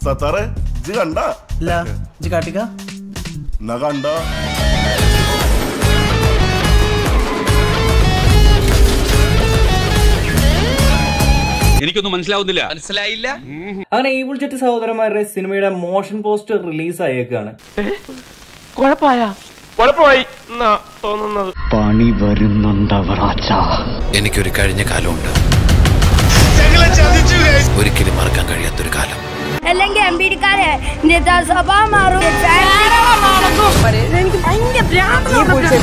സത്താറെ ഇജ് കണ്ട ഇല്ല ഇജ്ജ് കാട്ടിക്ക എന്നാ കണ്ട എനിക്കൊന്നും മനസ്സിലാവുന്നില്ല മനസ്സിലായില്ല അങ്ങനെ ഈവിൾ ജെറ്റ് സഹോദരന്മാരുടെ സിനിമയുടെ മോഷൻ പോസ്റ്റർ റിലീസ് ആയേക്കാണ് കുഴപ്പമായി എന്നാ തോന്നുന്നത് പണി വരുന്നുണ്ടവറാച്ച എനിക്കൊരു കഴിഞ്ഞ കാലമുണ്ട് ഒരിക്കലും മറക്കാൻ കഴിയാത്തൊരു കാലം അല്ലെങ്കിൽ എം പി ഡിക്കാരെ നിയമസഭ മാറും എനിക്ക് ഭയങ്കര ഭ്രാന്ത്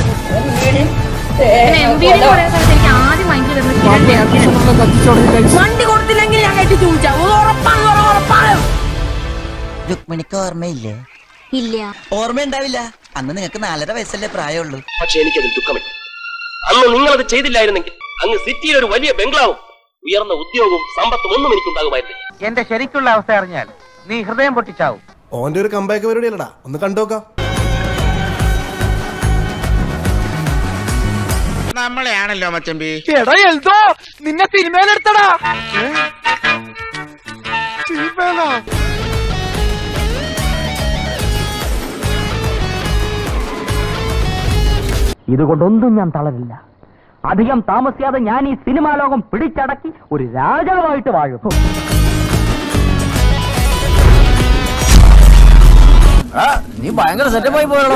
വണ്ടി കൊടുത്തില്ലെങ്കിൽ ഞാൻ കെട്ടി ചോദിച്ചാ ഉറപ്പാണ് ഉറപ്പാണ് രുക്മിണിക്ക് ഓർമ്മയില്ലേ ഇല്ല ഓർമ്മയുണ്ടാവില്ല അന്ന് നിങ്ങൾക്ക് നാലര വയസ്സല്ലേ പ്രായമുള്ളൂ പക്ഷെ എനിക്കതിൽ ദുഃഖമില്ല അന്ന് നിങ്ങളത് ചെയ്തില്ലായിരുന്നെങ്കിൽ അങ്ങ് സിറ്റിയിൽ ഒരു വലിയ ബംഗ്ലാവും ഉയർന്ന ഉദ്യോഗവും സമ്പത്തും ഒന്നും എനിക്കുണ്ടാകുമായിരുന്നില്ല എന്റെ ശരിക്കുള്ള അവസ്ഥ അറിഞ്ഞാൽ നീ ഹൃദയം പൊട്ടിച്ചാവും ഓന്റെ ഒരു കമ്പാക്ക് പരിപാടി അല്ലടാ ഒന്ന് കണ്ടോക്കാം നമ്മളെയാണല്ലോ മച്ചമ്പി എടാ എൽദോ നിന്നെ സിനിമയിലെടുത്തടാ ഇതുകൊണ്ടൊന്നും ഞാൻ തളരില്ല അധികം താമസിയാതെ ഞാൻ ഈ സിനിമാ ലോകം പിടിച്ചടക്കി ഒരു രാജാവായിട്ട് വാഴും നീ ഭയങ്കര സെറ്റപ്പായി പോയല്ലോ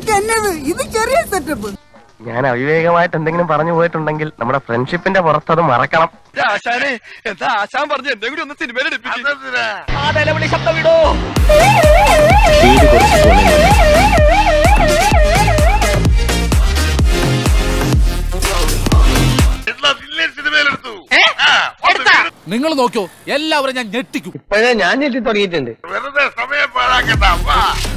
ഞാൻ അവിവേകമായിട്ട് എന്തെങ്കിലും പറഞ്ഞു പോയിട്ടുണ്ടെങ്കിൽ നമ്മുടെ ഫ്രണ്ട്ഷിപ്പിന്റെ പുറത്ത് അത് മറക്കണം ആശാനെ എന്താ ആശാൻ പറഞ്ഞു എന്നെ കൂടി ഒന്ന് സിനിമയിൽ ശബ്ദം ഇടോ നിങ്ങൾ നോക്കിയോ എല്ലാവരും ഞാൻ ഞെട്ടിക്കും ഇപ്പോഴേ ഞാൻ ഞെട്ടി തുടങ്ങിയിട്ടുണ്ട് വെറുതെ സമയം പാഴാക്കണ്ട